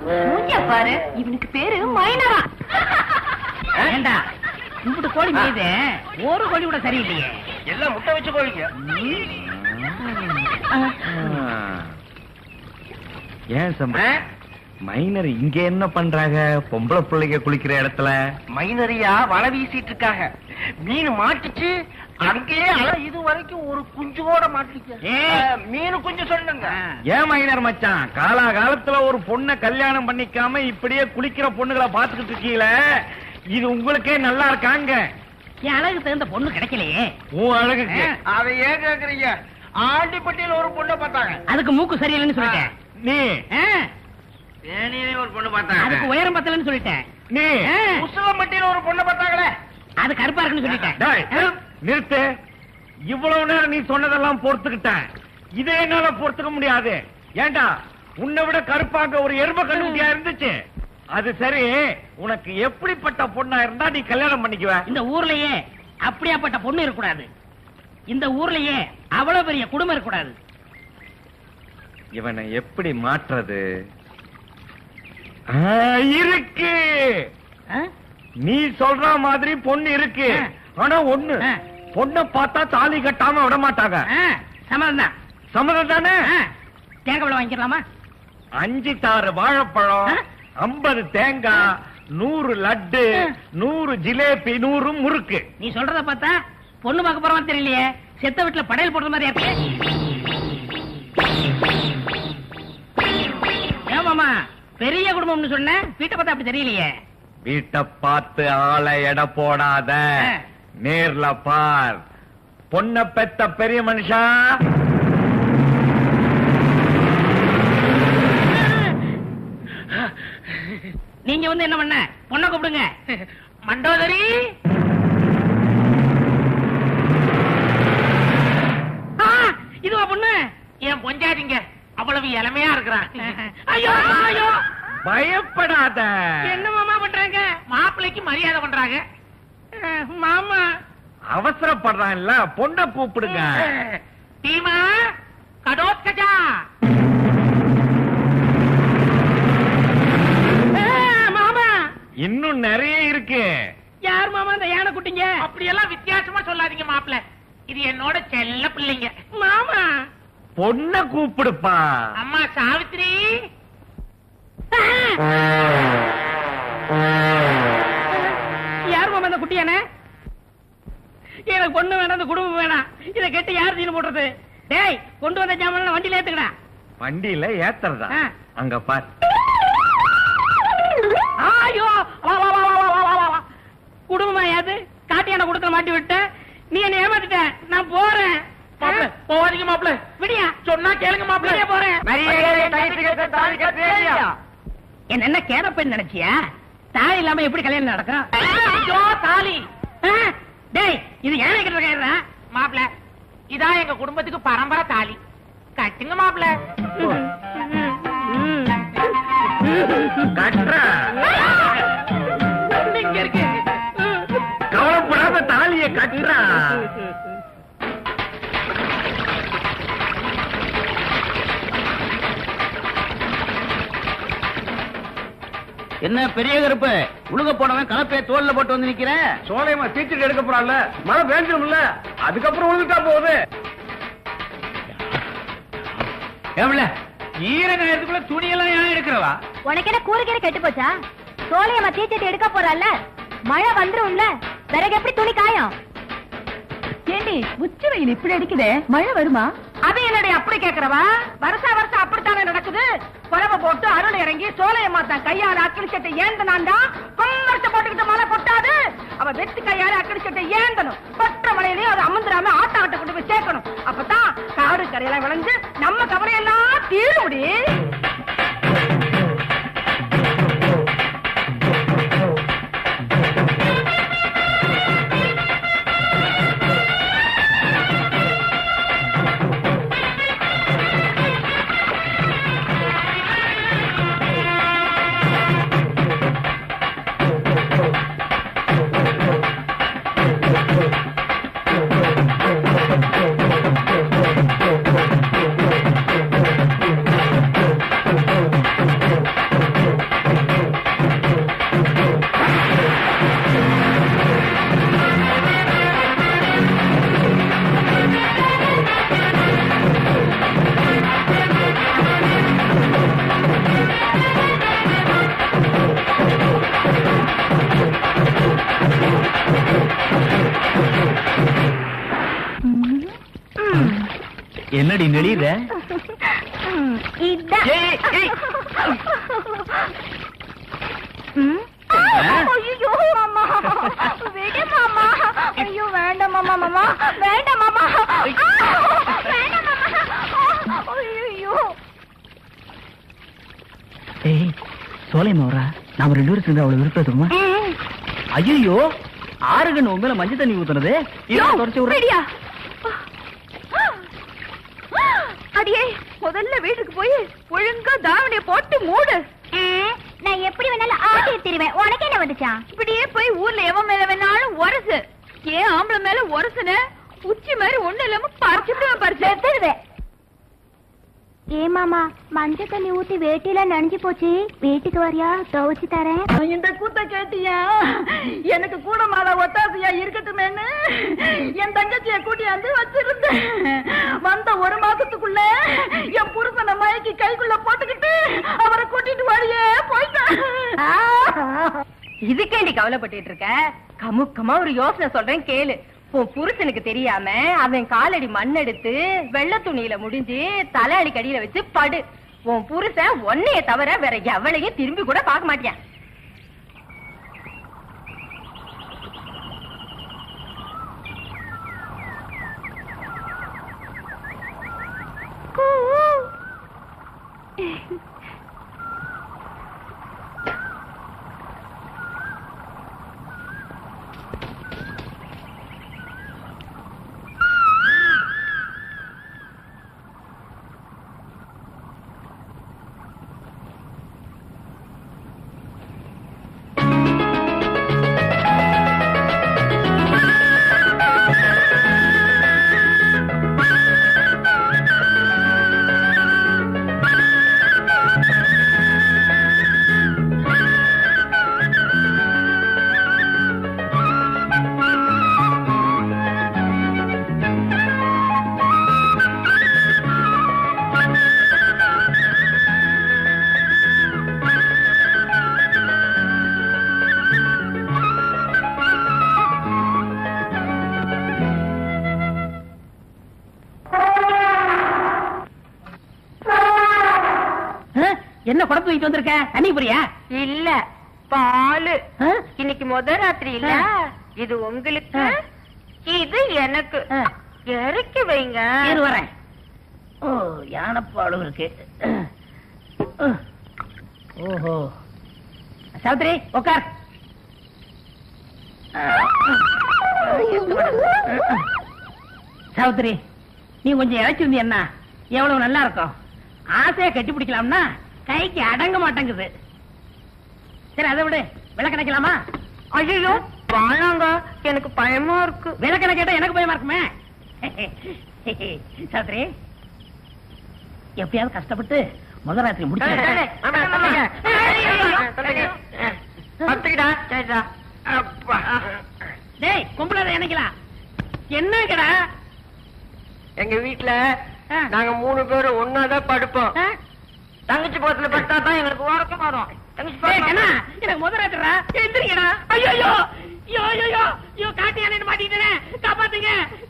மூஞ்சிய பாரு இவனுக்கு பேரு மைனரா ஏண்டா இப்படி கோழி மீது ஒரு கோழி கூட சரியில்லையே எல்லாம் முட்டை வச்சு கோழிங்க ஏன் சம்பா மைனர் இங்க என்ன பண்றாங்க பொம்பளை பிள்ளைங்க குளிக்கிற இடத்துல மைனரியா வலை வீசிட்டு இருக்காங்க மீன் மாட்டிச்சு அங்கேயே அலை இது வரைக்கும் ஒரு குஞ்சோட மாட்டிக்க ஏய். மீன் குஞ்சு சொல்லுங்க ஏன் மைனர் மச்சான் காலா காலத்துல ஒரு பொண்ணை கல்யாணம் பண்ணிக்காம இப்படியே குளிக்கிற பொண்ணுகளை பாத்துக்கிட்டு இருக்கீங்களே இது உங்களுக்கே நல்லா இருக்காங்க என் அழகு தகுந்த பொண்ணு கிடைக்கலையே உன் அழகுக்கு அதை ஏன் கேக்குறீங்க ஆண்டிப்பட்டியில ஒரு பொண்ணை பார்த்தாங்க அதுக்கு மூக்கு சரியில்லைன்னு சொல்லிட்டேன் நீ ஆ, தேனியிலே ஒரு பொண்ணு அதுக்கு பார்த்தாங்க உயரம் பத்தலன்னு சொல்லிட்டேன் நீ ஆ, உசிலம்பட்டியில ஒரு பொண்ணை பார்த்தாங்களே அது கருப்பா இருக்குன்னு சொல்லிட்டேன் டேய், ஆ, நிறுத்து இவ்வளவு நேரம் நீ சொன்னதெல்லாம் பொறுத்துக்கிட்டேன் இதை என்னால பொறுத்துக்க முடியாது ஏண்டா உன்னை விட கருப்பாங்க ஒரு எரும கண்ணுட்டியா இருந்துச்சு அது சரி உனக்கு எப்படிப்பட்ட பொண்ணா இருந்தா நீ கல்யாணம் பண்ணிக்குவ இந்த ஊர்லயே அப்படியாப்பட்ட பொண்ணு இருக்கக்கூடாது இந்த ஊர்லயே அவ்வளவு பெரிய குடும்பம் இருக்கக்கூடாது இவனை எப்படி மாற்றுறது ஆ, இருக்கு ஆ? நீ சொல்ற மாதிரி பொண்ணு இருக்கு ஆ. ஆனா ஒண்ணு ஆ. பொண்ணை பார்த்தா தாலி கட்டாம விட மாட்டாங்க ஆ, சம்மதம் தான் சம்மதம் தானே ஆ, தேங்காய் பழம் வாங்கிக்கலாமா அஞ்சு தாறு வாழைப்பழம் ஆ? ஐம்பது தேங்காய் நூறு லட்டு ஆ. நூறு ஜிலேபி நூறு முறுக்கு நீ சொல்றத பார்த்தா பொண்ணு பார்க்க போறவன் தெரியலையே செத்த வீட்டுல படையல் போடுற மாதிரி இருக்கு ஏன் மாமா பெரிய குடும்பம்னு சொன்ன வீட்டை பார்த்தா அப்படி தெரியலையே வீட்டை பார்த்து ஆளை எடை போடாத ஆ. நேர்ல பார் பொண்ண பெத்த பெரிய மனுஷா நீங்க வந்து என்ன பண்ண பொண்ணை கூப்பிடுங்க மண்டோதரி ஆ, இதுவா பொண்ணு என் பொஞ்சாதிங்க அவ்வளவு இளமையா இருக்கிறான் ஐயோ ஐயோ பயப்படாத என்ன மாமா பண்றாங்க மாப்பிள்ளைக்கு மரியாதை பண்றாங்க அஹ், மாமா அவசரப்படுறான்ல பொண்ணை கூப்பிடுங்க டீமா கடோத்கஜா அஹ், மாமா இன்னும் நிறைய இருக்கு யார் மாமா இந்த யானை குட்டிங்க அப்படியெல்லாம் வித்தியாசமா சொல்லாதீங்க மாப்பிள்ள இது என்னோட செல்ல பிள்ளைங்க மாமா பொண்ணை கூப்பிடுப்பா அம்மா சாவித்ரி யார் மாமா இந்த குட்டி யானை எனக்கு பொண்ணு வேணாம் இந்த குடும்பம் வேணாம் இதை கெட்டு யார் சீனு போடுறது டேய் கொண்டு வந்த ஜாமான் வண்டியில ஏத்துக்கடா வண்டியில ஏத்துறதா ஆ. அங்க பார் ஐயோ வா வா வா வா வா வா வா வா குடும்பமா யாது காட்டியான குடுத்துல மாட்டி விட்ட நீ என்ன ஏமாத்திட்ட நான் போறேன் மாப்பிள்ள போவாதீங்க மாப்பிள்ள விடியா சொன்னா கேளுங்க விடியா மாப்பிள்ள போறேன் ஐயோ என்ன என்ன கேர பெண் நினைச்சியா தாய் இல்லாம எப்படி கல்யாணம் நடக்கும் தாலி ஆ, டேய் இது ஏன் கிட்ட கேடுறா மாப்பிள்ள இதான் எங்க குடும்பத்துக்கு பரம்பரை தாலி கட்டுங்க மாப்பிள்ள கட்டுற இங்க இருக்கு கவலைப்படாத தாலிய கட்டுறா என்ன பெரிய கருப்பு உழுக போனவன் கலப்பைய தோல்ல போட்டு வந்து நிக்கிற சோலையமா தீச்சிட்டு எடுக்க போறான்ல மழை பேஞ்சிடும்ல அதுக்கப்புறம் உழுதுட்டா போகுது எவ்வள ஈர நேரத்துக்குள்ள துணியெல்லாம் ஏன் எடுக்கிறவா உனக்கு என்ன கூறுகிற கெட்டு போச்சா சோலையம்மா தீச்சட்டி எடுக்க போறால மழை வந்துரும்ல பிறகு எப்படி துணி காயும் ஏண்டி உச்சி வெயில் இப்படி அடிக்குதே மழை வருமா அது என்னடி அப்படி கேக்குறவா வருஷா வருஷம் அப்படித்தானே நடக்குது குழம்ப போட்டு அருள் இறங்கி சோலையம்மா தான் கையால அக்கடி சட்டை ஏந்தனாண்டா கொம்பரத்தை போட்டுக்கிட்ட மழை கொட்டாது அவ வெத்து கையால அக்கடி சட்டை ஏந்தணும் கொற்ற மழையிலேயே அது அமர்ந்துடாம ஆட்டாட்ட கொண்டு போய் சேர்க்கணும் அப்பதான் காடு கரையெல்லாம் விளைஞ்சு நம்ம கவலையெல்லாம் தீருமுடி என்னடி நெளியுற ம், இதான் ஏய், ஏய். ம்? ஐயோ மாமா விடு மாமா ஐயோ வேண்டாம் மாமா மாமா வேண்டாம் மாமா ஆ, வேண்டாம் மாமா ஐயோ ஏய் சோலை மோரா நாம ரெண்டு பேரும் சேர்ந்து அவளை விருப்பத்துமா ஐயோ ஆறு கண்ணு உன் மேல மஞ்சள் தண்ணி ஊத்துனது இவன் தொடச்சு விடுறேன் ரெடியா அடியே முதல்ல வீட்டுக்கு போய் ஒழுங்கா தாவணிய போட்டு மூடு நான் எப்படி வேணாலும் ஆட்டி திருவேன் உனக்கு என்ன வந்துச்சா இப்படியே போய் ஊர்ல எவன் மேல வேணாலும் உரசு ஏன் ஆம்பளை மேல உரசுன உச்சி மாதிரி ஒண்ணு இல்லாம பறிச்சுட்டு பறிச்சு ஏ மாமா மஞ்சள் தண்ணி ஊத்தி வேட்டில நனைஞ்சு போச்சு வீட்டுக்கு வரியா துவைச்சு தரேன் இந்த கூத்த கேட்டியா எனக்கு கூட மாத ஒத்தாசையா இருக்கட்டுமேன்னு என் தங்கச்சிய கூட்டியாந்து வச்சிருந்தேன் வந்த ஒரு மாசத்துக்குள்ள என் புருஷனை மயக்கி கைக்குள்ள போட்டுக்கிட்டு அவரை கூட்டிட்டு வழியே போயிட்டான் இதுக்கேண்டி கவலைப்பட்டுட்டு இருக்க கமுக்கமா ஒரு யோசனை சொல்றேன் கேளு உன் புருஷனுக்கு தெரியாம அவன் காலடி மண் எடுத்து வெள்ளை துணியில முடிஞ்சு தலையடி கடியில வச்சு படு உன் புருஷன் ஒன்னைய தவிர வேற எவளையும் திரும்பி கூட பார்க்க மாட்டேன் என்ன குடத்து வைத்து வந்திருக்க தண்ணி புரியா இல்ல பாலு இன்னைக்கு முத ராத்திரி இல்ல இது உங்களுக்கு இது எனக்கு இறக்கி வைங்க இரு வரேன் ஓ யானைப்பாலும் இருக்கு ஓஹோ சாவித்ரி உட்கார் சாவித்ரி நீ கொஞ்சம் இழைச்சிருந்தி என்ன எவ்வளவு நல்லா இருக்கும் ஆசையா கட்டி பிடிக்கலாம்னா கைக்கு அடங்க மாட்டேங்குது சரி அதை விடு விளக்கணைக்கலாமா ஐயோ வாழாங்க எனக்கு பயமா இருக்கு விளக்கணை கேட்டா எனக்கு பயமா இருக்குமே சாவித்ரி எப்படியாவது கஷ்டப்பட்டு முதல் ராத்திரி முடிச்சு பத்துக்கிடா சரிடா அப்பா டேய் கும்பலாத என்னைக்கலாம் என்னங்கடா எங்க வீட்டுல ஆ. நாங்க மூணு பேரும் ஒன்னாதான் படுப்போம் ஆ? தங்கச்சி பக்கத்துல படுத்தா தான் எங்களுக்கு உறக்கம் வரும் தங்கச்சி டேய், பக்கத்துல- கண்ணா, எனக்கு முதல் ராத்திரா எந்திரிங்கடா ஐயோ ஐயோ ஐயோ ஐயோ ஐயோ காட்டு யானை மாட்டிட்டேனே காப்பாத்துங்க